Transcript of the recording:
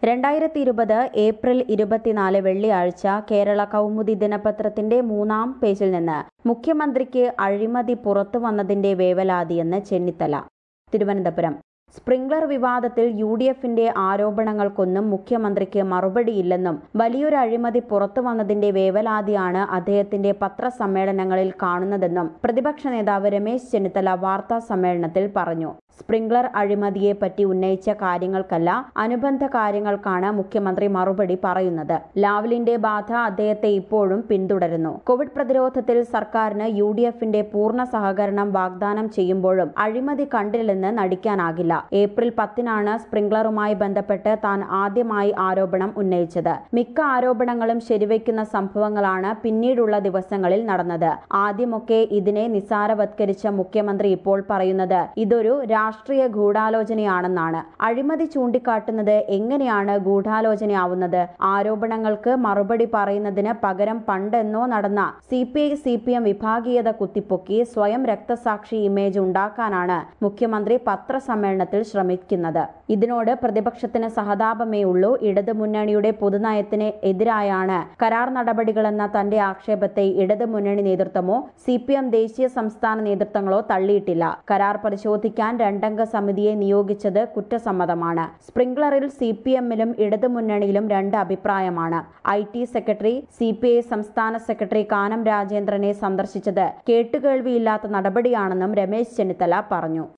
രണ്ടായിരത്തി ഇരുപത് ഏപ്രിൽ ഇരുപത്തിനാല് വെള്ളിയാഴ്ച കേരള കൗമുദി ദിനപത്രത്തിന്റെ മൂന്നാം പേജിൽ നിന്ന് മുഖ്യമന്ത്രിക്ക് അഴിമതി പുറത്തു വന്നതിന്റെ വേവലാതിയെന്ന് ചെന്നിത്തല തിരുവനന്തപുരം സ്പ്രിംഗ്ലർ വിവാദത്തിൽ യു ഡി എഫിന്റെ ആരോപണങ്ങൾക്കൊന്നും മുഖ്യമന്ത്രിക്ക് മറുപടിയില്ലെന്നും വലിയൊരു അഴിമതി പുറത്തു വന്നതിന്റെ വേവലാതിയാണ് അദ്ദേഹത്തിന്റെ പത്രസമ്മേളനങ്ങളിൽ കാണുന്നതെന്നും പ്രതിപക്ഷ നേതാവ് രമേശ് ചെന്നിത്തല വാർത്താ സമ്മേളനത്തിൽ പറഞ്ഞു സ്പ്രിംഗ്ലർ അഴിമതിയെപ്പറ്റി ഉന്നയിച്ച കാര്യങ്ങൾക്കല്ല അനുബന്ധ കാര്യങ്ങൾക്കാണ് മുഖ്യമന്ത്രി മറുപടി പറയുന്നത് ലാവ്ലിന്റെ ബാധ അദ്ദേഹത്തെ ഇപ്പോഴും പിന്തുടരുന്നു കോവിഡ് പ്രതിരോധത്തിൽ സർക്കാരിന് യു ഡി എഫിന്റെ പൂർണ്ണ സഹകരണം വാഗ്ദാനം ചെയ്യുമ്പോഴും അഴിമതി കണ്ടില്ലെന്ന് നടിക്കാനാകില്ല ഏപ്രിൽ പത്തിനാണ് സ്പ്രിംഗ്ലറുമായി ബന്ധപ്പെട്ട് താൻ ആദ്യമായി ആരോപണം ഉന്നയിച്ചത് മിക്ക ആരോപണങ്ങളും ശരിവയ്ക്കുന്ന സംഭവങ്ങളാണ് പിന്നീടുള്ള ദിവസങ്ങളിൽ നടന്നത് ആദ്യമൊക്കെ ഇതിനെ നിസാരവത്കരിച്ച മുഖ്യമന്ത്രി ഇപ്പോൾ പറയുന്നത് ഇതൊരു രാഷ്ട്രീയ ഗൂഢാലോചനയാണെന്നാണ് അഴിമതി ചൂണ്ടിക്കാട്ടുന്നത് എങ്ങനെയാണ് ഗൂഢാലോചനയാവുന്നത് ആരോപണങ്ങൾക്ക് മറുപടി പറയുന്നതിന് പകരം പണ്ടെന്നോ നടന്ന C P I C P M വിഭാഗീയത കുത്തിപ്പൊക്കി സ്വയം രക്തസാക്ഷി ഇമേജ് ഉണ്ടാക്കാനാണ് മുഖ്യമന്ത്രി പത്രസമ്മേളനത്തിൽ ശ്രമിക്കുന്നത് ഇതിനോട് പ്രതിപക്ഷത്തിന് സഹതാപമേ ഉള്ളൂ ഇടതു മുന്നണിയുടെ പൊതുനയത്തിന് എതിരായാണ് കരാർ നടപടികളെന്ന തന്റെ ആക്ഷേപത്തെ ഇടതു മുന്നണി നേതൃത്വമോ സി പി എം ദേശീയ സംസ്ഥാന നേതൃത്വങ്ങളോ തള്ളിയിട്ടില്ല കരാർ പരിശോധിക്കാൻ രണ്ടംഗ സമിതിയെ നിയോഗിച്ചത് കുറ്റസമ്മതമാണ് സ്പ്രിംഗ്ലറിൽ സി പി എമ്മിലും ഇടതു മുന്നണിയിലും രണ്ട് അഭിപ്രായമാണ് I T secretary C P I സംസ്ഥാന സെക്രട്ടറി കാനം രാജേന്ദ്രനെ സന്ദർശിച്ചത് കേട്ടുകേൾവിയില്ലാത്ത നടപടിയാണെന്നും രമേശ് ചെന്നിത്തല പറഞ്ഞു